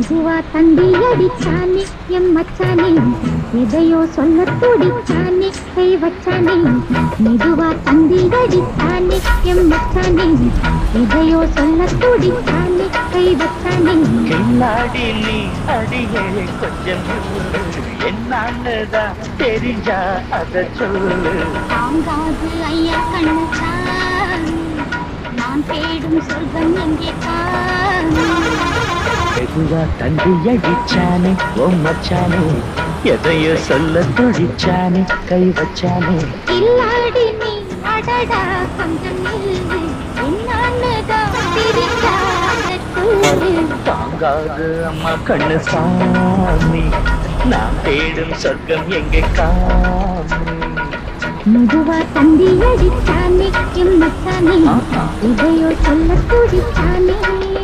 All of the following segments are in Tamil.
மெதுவா தந்தி அடிச்சானே எம் மச்சானே எதையோ சொல்ல துடிச்சானே கை வச்சானே மெதுவா தந்தி அடிச்சானே எம் மச்சானே எதையோ சொல்ல துடிச்சானே கை வச்சானே கில்லாடி நீ அடியே கொஞ்சம் என்னன்னுதான் தெரிஞ்சா அத சொல்லு தாங்காது ஐயா கண்ணுதான் நான் தேடும் சொர்க்கம் எங்கே தான் மெதுவா தந்தி அடிச்சானே ஓ மச்சானே எதையோ சொல்ல துடிச்சானே கை வச்சானே இல்லாடி நீ அடடா கொஞ்சம் நில்லு என்னன்னுதான் தெரிஞ்சாத சொல்லு தாங்காது அம்மா கண்ணு சாமி நான் தேடும் சொர்க்கம் எங்கே காமி மெதுவா தந்தி அடிச்சானே எம் மச்சானே இதையோ சொல்ல துடிச்சானே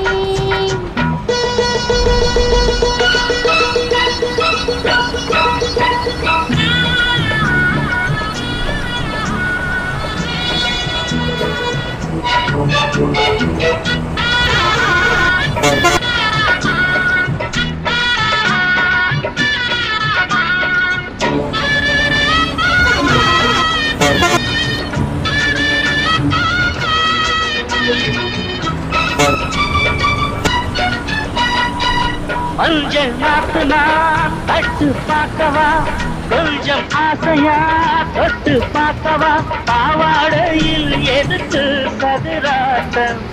மஞ்சள் நாத்துனா தட்டு பார்க்கவா கொஞ்சம் ஆசையா தொட்டு பார்க்கவா பாவாடையில் எதுக்கு சதுராட்டம்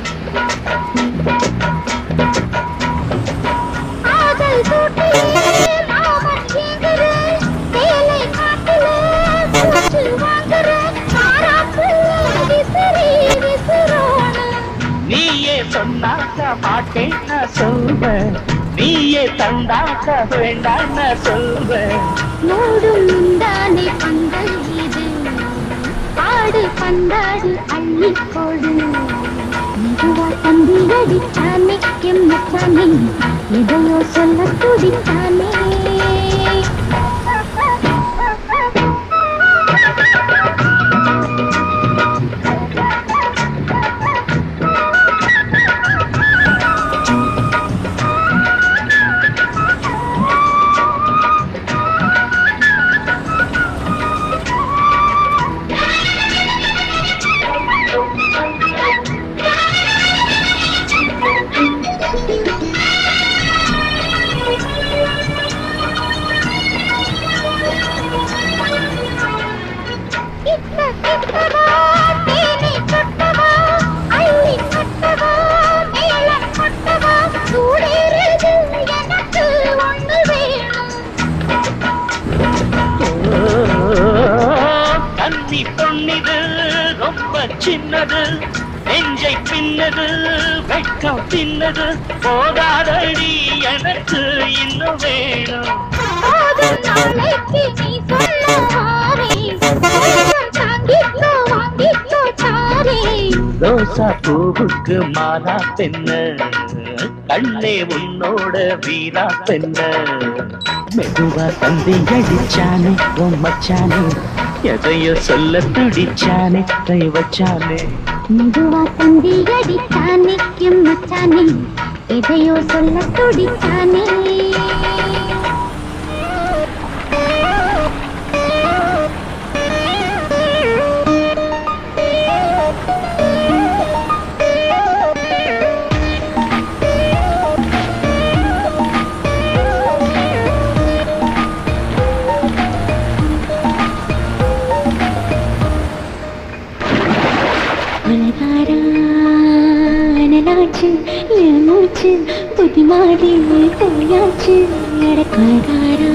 காதல் கூட்டிலே மாமன் ஏங்குற, வேலை காட்டுல மூச்சு வாங்குற, மாறாப்புல விசிறி விசிறோணும். நீயே சொன்னாக்க மாட்டேன் நான் சொல்வேன் நீயே தந்தாக்க வேண்டாம் நான் சொல்வேன் மூடும் முந்தானை பந்தல் இது ஆடு பந்தாடு அள்ளி போடு மெதுவா தந்தி அடிச்சானே எம் மச்சானே எதையோ சொல்ல துடிச்சானே கிட்ட கிட்டவா தேனி கொட்டவா அள்ளி கொட்டவா மேளம் கொட்டவா சூடேறுது எனக்கு ஒண்ணு வேணும் கன்னி பொன்னிது ரொம்ப சின்னது நெஞ்சை பின்னது வெட்கம் தின்னது போதாதடி எனக்கு இன்னும் வேணும் காதல் நாளைக்கு நீ சொல்ல மாறே கொஞ்சம் தாங்கிக்கோ வாங்கிக்கோ தாரே ரோசா பூவுக்கு மாலா பெண்ண கண்ணே உன்னோட வீரா பெண்ண மெதுவா தந்தி அடிச்சானே உன் மச்சானே எதையோ சொல்ல துடிச்சானே கை வச்சானே மெதுவா தந்தி அடித்தானே எம் மச்சானே எதையோ சொல்ல துடித்தானே அனலாச்சு என் மூச்சு புதி மாறி போயாச்சு எடக்காரா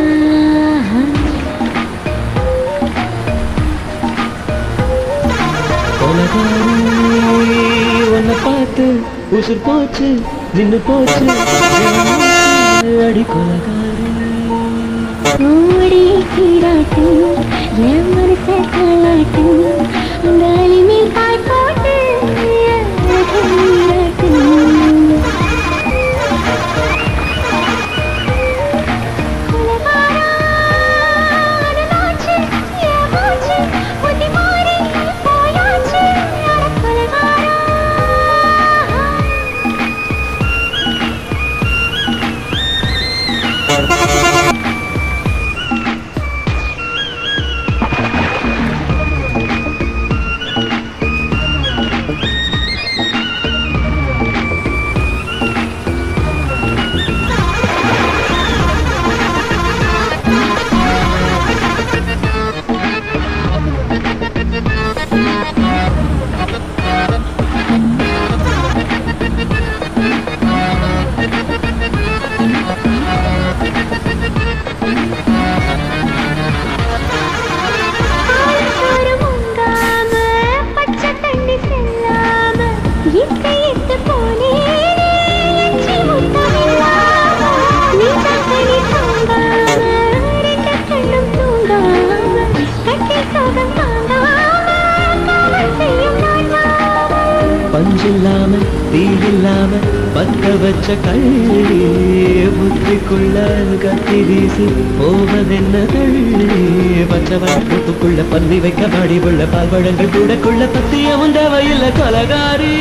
உன்னை பார்த்து உசுர் போச்சு நின்னு போச்சு அடி கொலகாரி ஓடி கீராட்டு என் மனச தாளாட்டு காலி மேல் கால் போட்டு நீராட்டு இட்டு இட்டு போனே எச்சி முத்தமில்லாம நீ தக்கனி தூங்காம ரெண்டு கண்ணும் தூங்காம கட்டி சோகம் தாங்காம காவல் செய்யும் நாட்டாம பஞ்சில்லாம தீயில்லாம பத்த வச்ச கள்ளி புத்திக்குள்ள கத்தி வீசி போவதென்ன தள்ளி பச்சவன் கூட்டுக்குள்ள பந்தி வைக்க பாடி உள்ள பால்வழங்கள் கூடக்குள்ள பத்திய முந்தவையில் கொலகாரி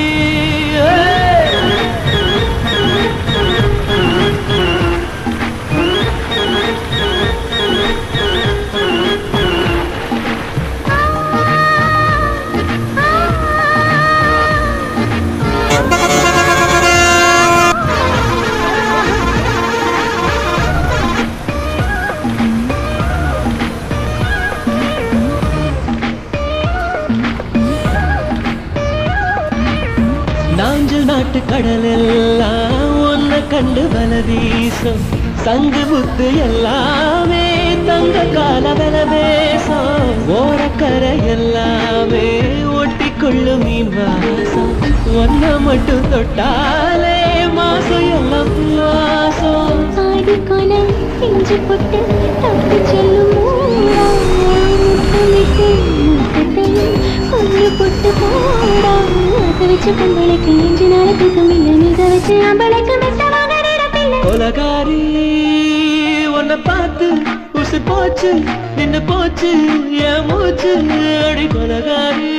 நாஞ்சு நாட்டு கடலெல்லாம் உன்னை கண்டு வல வீசும் சங்கு புத்து எல்லாமே தங்க கால வல பேசும் ஓரக்கரை எல்லாமே ஒட்டிக்கொள்ளும் மீன் வாசம் ஒன்ன மட்டும் தொட்டாலே மாசம் எல்லாம் வாசம் ஆடிக்கொணல் செஞ்சு போட்டு தப்பி செல்லும் ஊரா. முத்தமிட்டு முத்தத்தையும் கொன்று போட்டு போடா. அதை வச்சு பொங்கலுக்கு இன்று நாளைக்கு இல்லை மிக வச்சு அம்பளுக்கு மெத்தமாக நிறப்பில்லை கொலகாரி உன்னை பார்த்து உசு போச்சு நின்னு போச்சு என் மூச்சு அடி கொலகாரி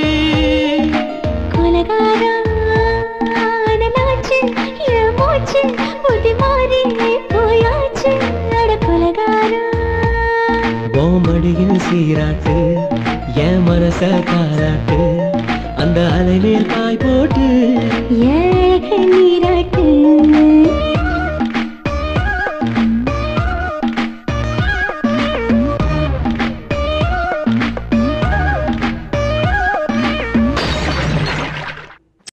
கொலகாரா நாச்சு என் மூச்சு புதி மாறி போயாச்சு அட கொலகாரா ஓமடியில் சீராட்டு என் மனச காராட்டு அந்த அலை மேல் பாய் போட்டு ஏழக நீராட்டு